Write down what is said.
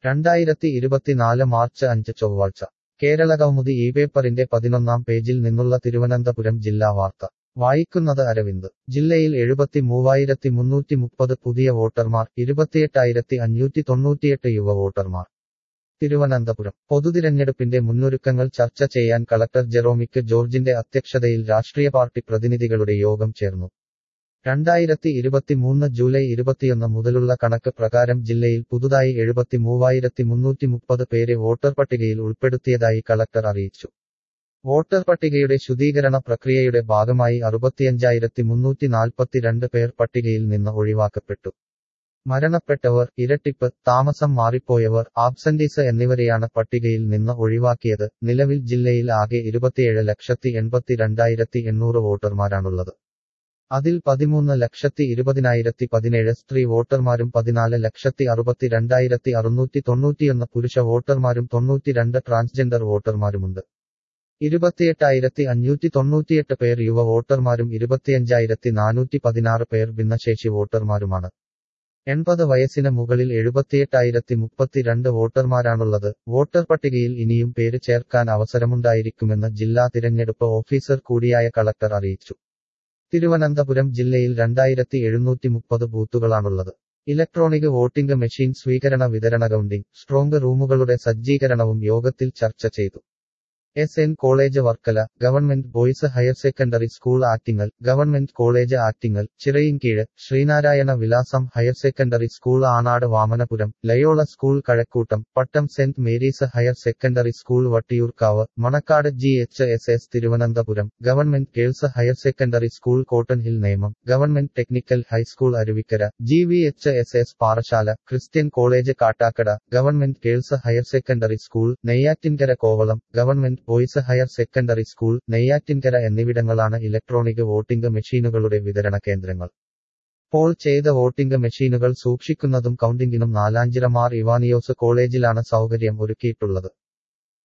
രണ്ടായിരത്തി ഇരുപത്തിനാല് മാർച്ച് അഞ്ച് ചൊവ്വാഴ്ച കേരളകൗമുദി ഈ പേപ്പറിന്റെ പതിനൊന്നാം പേജിൽ നിന്നുള്ള തിരുവനന്തപുരം ജില്ലാ വാർത്ത വായിക്കുന്നത് അരവിന്ദ് ജില്ലയിൽ എഴുപത്തി മൂവായിരത്തി മുന്നൂറ്റി മുപ്പത് പുതിയ വോട്ടർമാർ ഇരുപത്തിയെട്ടായിരത്തി അഞ്ഞൂറ്റി തൊണ്ണൂറ്റിയെട്ട് യുവ വോട്ടർമാർ തിരുവനന്തപുരം പൊതുതിരഞ്ഞെടുപ്പിന്റെ മുന്നൊരുക്കങ്ങൾ ചർച്ച ചെയ്യാൻ കളക്ടർ ജെറോമിക്ക് ജോർജിന്റെ അധ്യക്ഷതയിൽ രാഷ്ട്രീയ പാർട്ടി പ്രതിനിധികളുടെ യോഗം ചേർന്നു രണ്ടായിരത്തി ഇരുപത്തിമൂന്ന് ജൂലൈ ഇരുപത്തിയൊന്ന് മുതലുള്ള കണക്ക് പ്രകാരം ജില്ലയിൽ പുതുതായി എഴുപത്തി മൂവായിരത്തി മുന്നൂറ്റി മുപ്പത് പേരെ വോട്ടർ പട്ടികയിൽ ഉൾപ്പെടുത്തിയതായി കളക്ടർ അറിയിച്ചു വോട്ടർ പട്ടികയുടെ ശുദ്ധീകരണ പ്രക്രിയയുടെ ഭാഗമായി അറുപത്തിയഞ്ചായിരത്തി മുന്നൂറ്റി നാൽപ്പത്തിരണ്ട് പേർ പട്ടികയിൽ നിന്ന് ഒഴിവാക്കപ്പെട്ടു മരണപ്പെട്ടവർ ഇരട്ടിപ്പ് താമസം മാറിപ്പോയവർ ആബ്സന്റീസ് എന്നിവരെയാണ് പട്ടികയിൽ നിന്ന് ഒഴിവാക്കിയത് നിലവിൽ ജില്ലയിൽ ആകെ ഇരുപത്തിയേഴ് ലക്ഷത്തി എൺപത്തിരണ്ടായിരത്തി എണ്ണൂറ് വോട്ടർമാരാണുള്ളത് അതിൽ പതിമൂന്ന് ലക്ഷത്തി ഇരുപതിനായിരത്തി പതിനേഴ് സ്ത്രീ വോട്ടർമാരും പതിനാല് ലക്ഷത്തി അറുപത്തിരണ്ടായിരത്തി അറുന്നൂറ്റി തൊണ്ണൂറ്റിയൊന്ന് പുരുഷ വോട്ടർമാരും തൊണ്ണൂറ്റിരണ്ട് ട്രാൻസ്ജെൻഡർ വോട്ടർമാരുമുണ്ട് ഇരുപത്തിയെട്ടായിരത്തി അഞ്ഞൂറ്റി തൊണ്ണൂറ്റിയെട്ട് പേർ യുവ വോട്ടർമാരും ഇരുപത്തിയഞ്ചായിരത്തി നാനൂറ്റി പതിനാറ് പേർ ഭിന്നശേഷി വോട്ടർമാരുമാണ് എൺപത് വയസ്സിന് മുകളിൽ എഴുപത്തിയെട്ടായിരത്തി മുപ്പത്തിരണ്ട് വോട്ടർമാരാണുള്ളത് വോട്ടർ പട്ടികയിൽ ഇനിയും പേര് ചേർക്കാൻ അവസരമുണ്ടായിരിക്കുമെന്ന് ജില്ലാ തിരഞ്ഞെടുപ്പ് ഓഫീസർ കൂടിയായ കളക്ടർ അറിയിച്ചു തിരുവനന്തപുരം ജില്ലയിൽ രണ്ടായിരത്തി എഴുന്നൂറ്റി മുപ്പത് ബൂത്തുകളാണുള്ളത് ഇലക്ട്രോണിക് വോട്ടിംഗ് മെഷീൻ സ്വീകരണ വിതരണ കൗണ്ടിംഗ് സ്ട്രോങ് റൂമുകളുടെ സജ്ജീകരണവും യോഗത്തിൽ ചർച്ച ചെയ്തു S N college Varkala government boys higher secondary school Attingal government college Attingal Chirayinkeezhu Sreenarayana Vilasam higher secondary school Anad Vamanapuram Loyola school Kazhakoottam Pattom saint Mary's higher secondary school Vattiyoorkavu Manacaud G H S S Thiruvananthapuram government girls higher secondary school cotton hill Nemom government technical high school Aruvikkara G V H S S Parassala Christian college Kattakada government girls higher secondary school Neyyattinkara Kovalam government boys higher secondary school Neyyattinkara എന്നിവിടങ്ങളാണ് electronic voting മെഷീനുകളുടെ വിതരണ കേന്ദ്രങ്ങൾ Paul ചെയ്ത voting മെഷീനുകൾ സൂക്ഷിക്കുന്നതും കൗണ്ടിംഗിനും നാലാഞ്ചിറ മാർ ഇവാനിയോസ് കോളേജിലാണ് സൗകര്യം ഒരുക്കിയിട്ടുള്ളത്